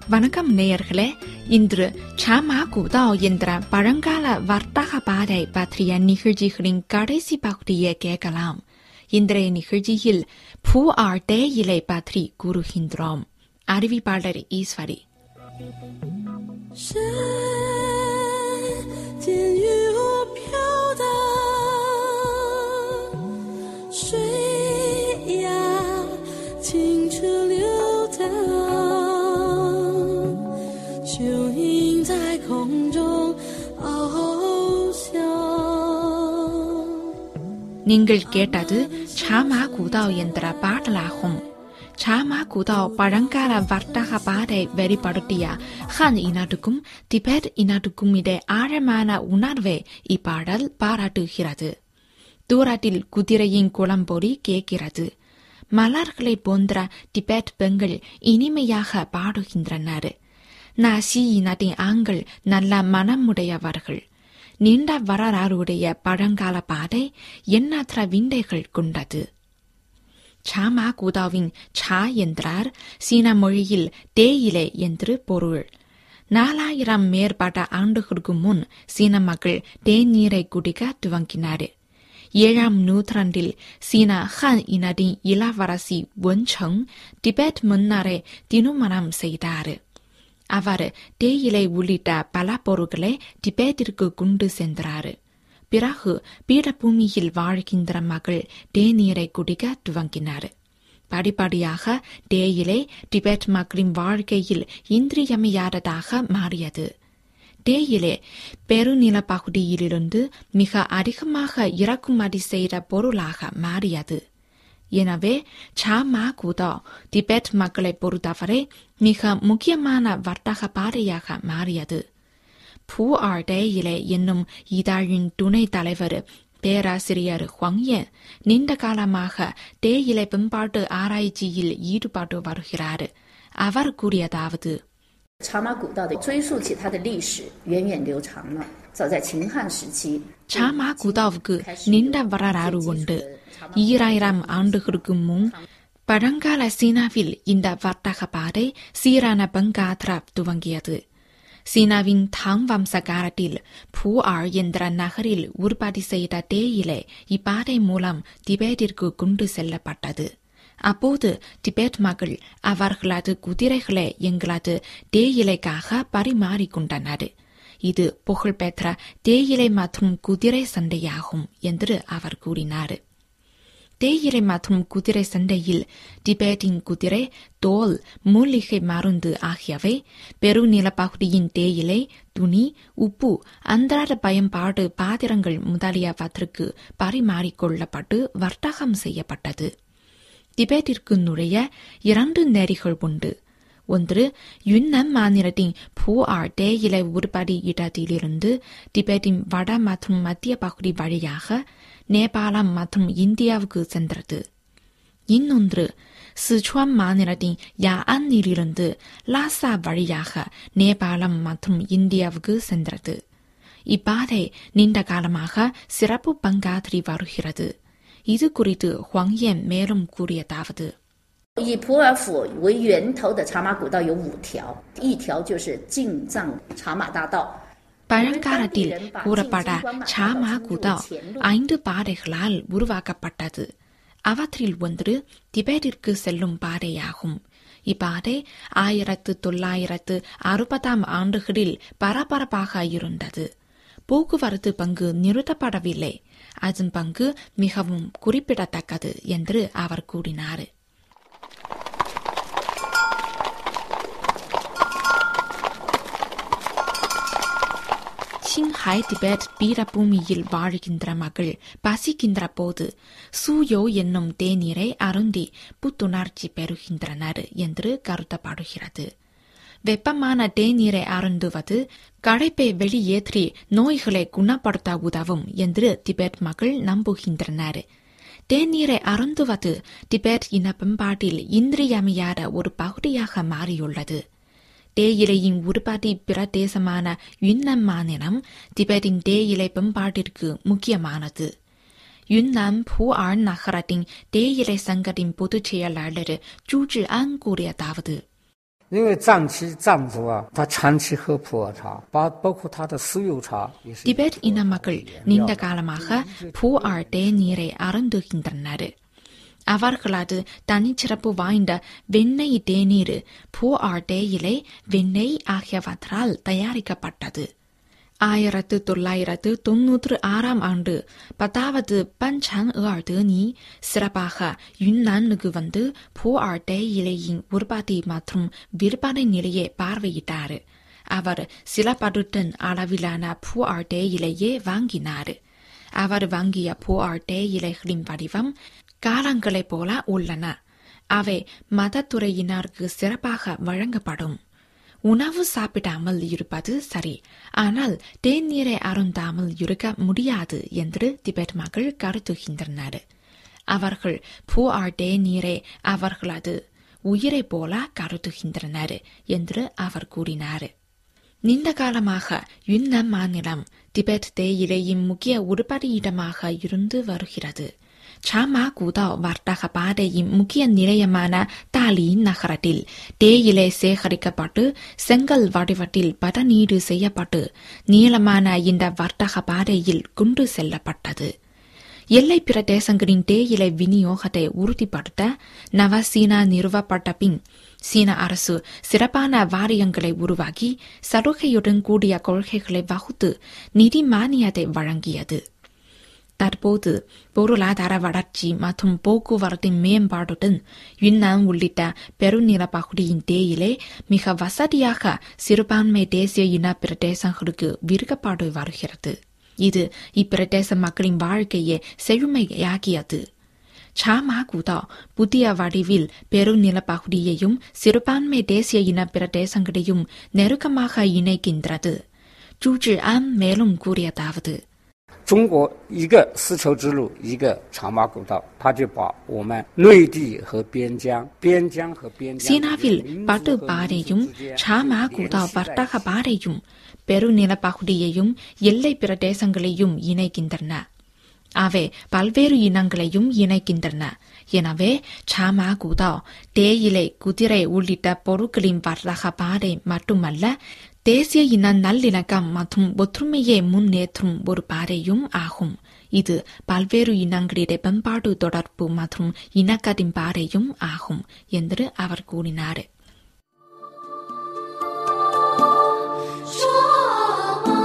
வணக்கம் நேயர்களே இன்று சாமா குதா என்ற பழங்கால வர்த்தக பாதை பற்றிய நிகழ்ச்சிகளின் கடைசி பகுதியை கேட்கலாம் இன்றைய நிகழ்ச்சியில் பூ ஆர் தேயிலை பற்றி கூறுகின்றோம் அறிவிப்பாளர் ஈஸ்வரி 山间雨雾飘荡，水呀清澈流淌，蚯蚓在空中翱翔。 நீங்கள் கேட்டது சாமா குதா என்ற பாடலாகும் சாமா குதா பழங்கால வர்த்தக பாதை வெளிப்படுத்திய ஹான் இனத்துக்கும் திபெத் இனத்துக்கும் இடையே ஆழமான உணர்வை இப்பாடல் பாராட்டுகிறது தூரத்தில் குதிரையின் குளம்பொறி கேட்கிறது மலர்களை போன்ற திபெத் பெண்கள் இனிமையாக பாடுகின்றனர் நாசி இனத்தின் ஆண்கள் நல்ல மனமுடையவர்கள் நீண்ட வரலாறுடைய பழங்கால பாதை எண்ணற்ற விந்தைகள் கொண்டது சாமா குதாவின் சா என்றார் சீன மொழியில் தேயிலை என்று பொருள் நாலாயிரம் மேற்பட்ட ஆண்டுகளுக்கு முன் சீன மக்கள் தேநீரை குடிக்க துவங்கினார் ஏழாம் நூற்றாண்டில் சீனா ஹான் இனத்தின் இளவரசி வென்சங் திபெத் மன்னரை திருமணம் செய்தார் அவர் தேயிலை உள்ளிட்ட பல பொருட்களை திபெத்திற்கு கொண்டு சென்றார் பிறகு பீடபூமியில் வாழ்கின்ற மக்கள் தேநீரை குடிக்க துவங்கினார் படிப்படியாக தேயிலை திபெத் மக்களின் வாழ்க்கையில் இன்றியமையாததாக மாறியது தேயிலை பெருநில பகுதியிலிருந்து மிக அதிகமாக இறக்குமதி செய்த பொருளாக மாறியது எனவே சாமா குதா திபெத் மக்களை பொறுத்தவரை மிக முக்கியமான வர்த்தக பாதையாக மாறியது பூ ஆர் தேயிலை என்னும் இதழின் துணைத் தலைவர் பேராசிரியர் ஹுவாங்யன் நீண்ட காலமாக தேயிலை பண்பாட்டு ஆராய்ச்சியில் ஈடுபட்டு வருகிறார் அவர் கூறியதாவது 茶马古道的追溯起它的历史源远流长了。早在秦汉时期， சாமா குதாவுக்கு நீண்ட வரலாறு உண்டு ஈராயிரம் ஆண்டுகளுக்கு முன் பழங்கால சீனாவில் இந்த வர்த்தக பாதை சீரான பங்காத்ரா துவங்கியது சீனாவின் தாங் வம்ச காலத்தில் பூ ஆர் என்ற நகரில் உற்பத்தி செய்த தேயிலை இப்பாதை மூலம் திபெத்திற்கு கொண்டு செல்லப்பட்டது அப்போது திபெத் மக்கள் அவர்களது குதிரைகளை எங்களது தேயிலைக்காக பரிமாறிக்கொண்டனர் இது புகழ்பெற்ற தேயிலை மற்றும் குதிரை சண்டையாகும் என்று அவர் கூறினார் தேயிலை மற்றும் குதிரை சண்டையில் திபெத்தின் குதிரை தோல் மூலிகை மருந்து ஆகியவை பெருநிலப்பகுதியின் தேயிலை துணி உப்பு அன்றாட பயன்பாடு பாத்திரங்கள் முதலியவற்றுக்கு பரிமாறிக்கொள்ளப்பட்டு வர்த்தகம் செய்யப்பட்டது திபெத்திற்கு நுழைய இரண்டு நெறிகள் உண்டு ஒன்று யுன்னன் மாநிலத்தின் பூ ஆர் தேயிலை உற்பத்தி இடத்திலிருந்து திபெத்தின் வட மற்றும் மத்திய பகுதி வழியாக நேபாளம் மற்றும் இந்தியாவுக்கு சென்றது இன்னொன்று சிச்சுவான் மாநிலத்தின் யாஅன்னிலிருந்து லாசா வழியாக நேபாளம் மற்றும் இந்தியாவுக்கு சென்றது இப்பாதை நீண்ட காலமாக சிறப்பு பங்காற்றி வருகிறது இது குறித்து ஹுவாங்யன் மேலும் கூறியதாவது 以普洱府为源头的茶马古道有五条，一条就是进藏茶马大道。 பழங்காலத்தில் கூறப்பட சாமா குதா ஐந்து பாதைகளால் உருவாக்கப்பட்டது அவற்றில் ஒன்று திபெத்திற்கு செல்லும் பாதையாகும் இப்பாதை ஆயிரத்து தொள்ளாயிரத்து அறுபதாம் ஆண்டுகளில் பரபரப்பாக இருந்தது போக்குவரத்து பங்கு நிறுத்தப்படவில்லை அதன் பங்கு மிகவும் குறிப்பிடத்தக்கது என்று அவர் கூறினார் சிங்ஹாய் திபெத் பீடபூமியில் வாழ்கின்ற மக்கள் பசிக்கின்ற போது சூயோ என்னும் தேநீரை அருந்தி புத்துணர்ச்சி பெறுகின்றனர் என்று கருதப்படுகிறது வெப்பமான தேநீரை அருந்துவது களைப்பை வெளியேற்றி நோய்களை குணப்படுத்த உதவும் என்று திபெத் மக்கள் நம்புகின்றனர் தேநீரை அருந்துவது திபெத் இன பண்பாட்டில் இன்றியமையாத ஒரு பகுதியாக மாறியுள்ளது தேயிலையின் உற்பத்தி பிரதேசமான யுன்னன் மாநிலம் திபெத்தின் தேயிலை பண்பாட்டிற்கு முக்கியமானது யுன்னான் புஆர் நகரத்தின் தேயிலை சங்கத்தின் பொதுச் செயலாளர் ஜூ ஜிஆன் கூறியதாவது 因为藏区藏族啊，他长期喝普洱茶，包包括他的酥油茶也是。 டிபெட் இன மக்கள் நீண்ட காலமாக பூஆர் தேநீரை அருந்துகின்றனர் அவர்களது தனிச்சிறப்பு வாய்ந்த வெண்ணெய் தேநீர் பூஆர் தேயிலை வெண்ணெய் ஆகியவற்றால் தயாரிக்கப்பட்டது ஆயிரத்து தொள்ளாயிரத்து தொன்னூற்று ஆறாம் ஆண்டு பத்தாவது பஞ்சான் ஏர்தேனி சிறப்பாக யுன்னானுக்கு வந்து பூஆர் தேயிலையின் உற்பத்தி மற்றும் விற்பனை நிலையை பார்வையிட்டார் அவர் சில படுட்டன் அளவிலான பூஆர் தேயிலையே வாங்கினார் அவர் வாங்கிய பூஆர் தேயிலைகளின் வடிவம் காலங்களைப் போல உள்ளன அவை மதத்துறையினருக்கு சிறப்பாக வழங்கப்படும் உணவு சாப்பிடாமல் இருப்பது சரி ஆனால் தேநீரை அருந்தாமல் இருக்க முடியாது என்று திபெத் மக்கள் கருதுகின்றனர் அவர்கள் பூஆர் தேநீரை அவர்களது உயிரை போல கருதுகின்றனர் என்று அவர் கூறினார் நீண்ட காலமாக யுன்னான் மாநிலம் திபெத் தேயிலையின் முக்கிய உருப்படியிடமாக இருந்து வருகிறது சாமா குதா வர்த்தக பாதையின் முக்கிய நிலையமான தாலி நகரத்தில் தேயிலை சேகரிக்கப்பட்டு செங்கல் வடிவத்தில் பதநீடு செய்யப்பட்டு நீளமான இந்த வர்த்தக பாதையில் கொண்டு செல்லப்பட்டது எல்லை பிரதேசங்களின் தேயிலை விநியோகத்தை உறுதிப்படுத்த நவசீனா நிறுவப்பட்ட பின் சீன அரசு சிறப்பான வாரியங்களை உருவாக்கி சலுகையுடன் கூடிய கொள்கைகளை வகுத்து நிதி மானியத்தை வழங்கியது தற்போது பொருளாதார வளர்ச்சி மற்றும் போக்குவரத்தின் மேம்பாட்டுடன் யுன்னான் உள்ளிட்ட பெருநில பகுதியின் தேயிலை மிக வசதியாக சிறுபான்மை தேசிய இன பிரதேசங்களுக்கு விற்கப்பட்டு வருகிறது இது இப்பிரதேச மக்களின் வாழ்க்கையை செழுமையாக்கியது சாமா குதா புதிய வடிவில் பெருநில பகுதியையும் சிறுபான்மை தேசிய இன பிரதேசங்களையும் நெருக்கமாக இணைக்கின்றது ஜூஜி ஆன் மேலும் கூறியதாவது 中国一个丝绸之路，一个长马古道，它就把我们内地和边疆、边疆和边疆 சீனாவில் 民族 பட்டு 和 பாதையும் 民族之间 சாமா 联 குதா 系在 வர்த்தக 一起 பாதையும் பெருநில பகுதியையும் எல்லை பிரதேசங்களையும் இணைக்கின்றன அவை பல்வேறு இனங்களையும் இணைக்கின்றன எனவே சாமா குதா தேயிலை குதிரை உள்ளிட்ட பொருட்களின் வர்த்தக பாதை மட்டுமல்ல தேசிய இன நல்லிணக்கம் மற்றும் ஒற்றுமையை முன்னேற்றும் ஒரு பாதையும் ஆகும் இது பல்வேறு இனங்களிடையே பண்பாடு தொடர்பு மற்றும் இணக்கத்தின் பாதையும் ஆகும் என்று அவர் கூறினார் 说吗？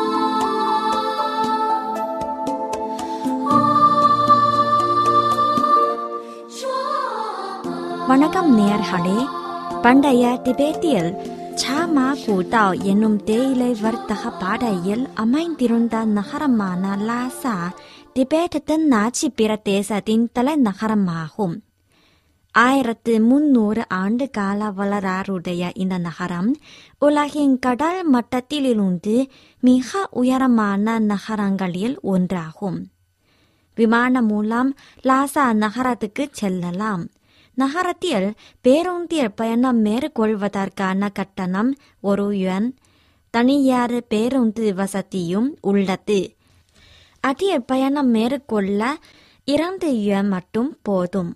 வணக்கம் நேயர்களே பண்டைய திபேத்தியில் சாமா கூதாவ் என்னும் தேயிலை வர்த்தக பாதையில் அமைந்திருந்த நகரமான லாசா திபேட் தென்னாட்சி பிரதேசத்தின் தலைநகரமாகும் ஆயிரத்து முன்னூறு ஆண்டு கால வரலாறுடைய இந்த நகரம் உலகின் கடல் மட்டத்திலிருந்து மிக உயரமான நகரங்களில் ஒன்றாகும் விமானம் மூலம் லாசா நகரத்துக்கு செல்லலாம் நகரத்தில் பேருந்தில் பயணம் மேற்கொள்வதற்கான கட்டணம் ஒரு யுவான் தனியார் பேருந்து வசதியும் உள்ளது அதில் பயணம் மேற்கொள்ள இரண்டு யுவான் மட்டும் போதும்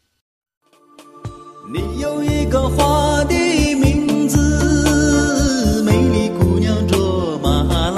你有一个花的名字，美丽姑娘卓玛拉。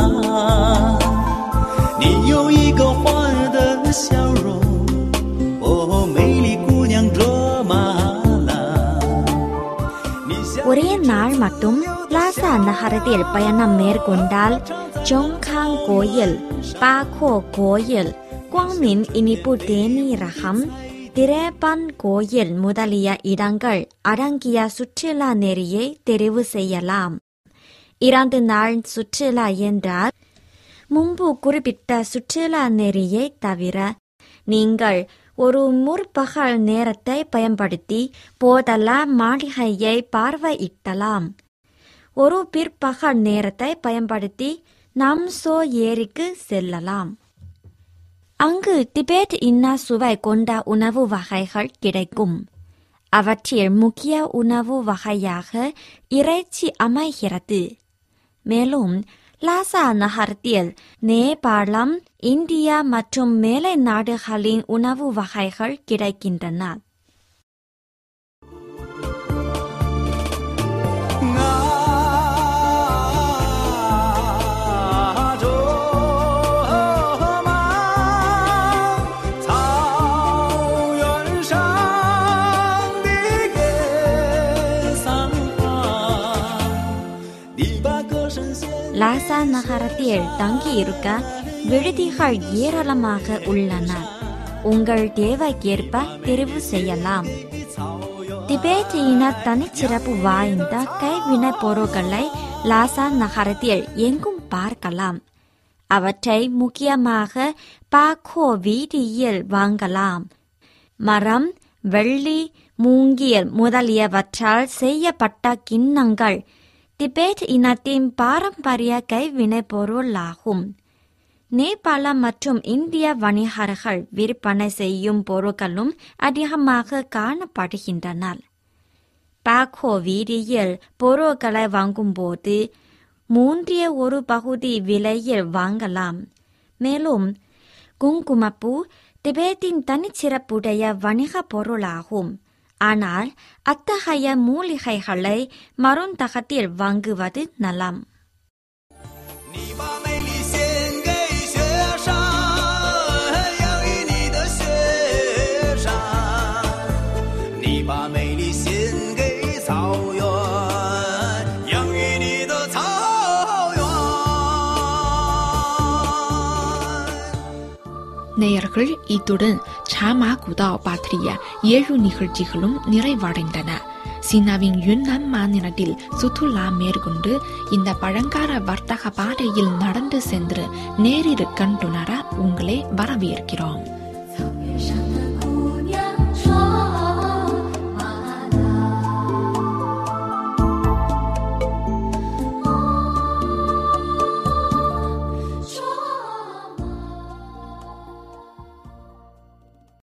你有一个花儿的笑容，哦，美丽姑娘卓玛拉。你像 ஒரே நாள் மட்டும் லாசா நகரத்தில் பயணம் மேற்கொண்டால் ஜோங்காங் கோயில் பாகோ கோயில் குவாங்மின் இனிப்பு தேநீரகம் திரேபான் கோயில் முதலிய இடங்கள் அடங்கிய சுற்றுலா நெறியை தெரிவு செய்யலாம் இரண்டு நாள் சுற்றுலா என்றால் முன்பு குறிப்பிட்ட சுற்றுலா நெறியை தவிர நீங்கள் ஒரு முற்பகல் நேரத்தை பயன்படுத்தி போதலா மாளிகையை பார்வையிட்டலாம் ஒரு பிற்பகல் நேரத்தை பயன்படுத்தி நம்சோ ஏரிக்கு செல்லலாம் அங்கு திபெத் இன சுவை கொண்ட உணவு வகைகள் கிடைக்கும் அவற்றில் முக்கிய உணவு வகையாக இறைச்சி அமைகிறது மேலும் லாசா நகரத்தில் நேபாளம் இந்தியா மற்றும் மேலை நாடுகளின் உணவு வகைகள் கிடைக்கின்றன லாசா நகரத்தில் தங்கியிருக்க விடுதிகள் ஏராளமாக உள்ளன உங்கள் தேவைக்கேற்ப தெரிவு செய்யலாம் திபேத் இன தனிச்சிறப்பு வாய்ந்த கைவினைப் பொருட்களை லாசா நகரத்தில் எங்கும் பார்க்கலாம் அவற்றை முக்கியமாக பாக்கோ வீதியில் வாங்கலாம் மரம் வெள்ளி மூங்கில் முதலியவற்றால் செய்யப்பட்ட கிண்ணங்கள் திபேட் இனத்தின் பாரம்பரிய கைவினைப் பொருளாகும் நேபாள மற்றும் இந்திய வணிகர்கள் விற்பனை செய்யும் பொருட்களும் அதிகமாக காணப்படுகின்றன பாக்கோ வீதியில் பொருட்களை வாங்கும்போது மூன்றிய ஒரு பகுதி விலையில் வாங்கலாம் மேலும் குங்குமப்பூ திபேத்தின் தனிச்சிறப்புடைய வணிக பொருளாகும் ஆனால் அத்தகைய மூலிகைகளை மருந்தகத்தில் வாங்குவது நலம் 你把美丽献给雪山，养育你的雪山；你把美丽献给草原，养育你的草原。 நேயர்கள் இத்துடன் சாமா குதா பற்றிய ஏழு நிகழ்ச்சிகளும் நிறைவடைந்தன சீனாவின் யுன்னான் மாநிலத்தில் சுற்றுலா மேற்கொண்டு இந்த பழங்கால வர்த்தக பாதையில் நடந்து சென்று நேரில் கண்டுணர உங்களை வரவேற்கிறோம்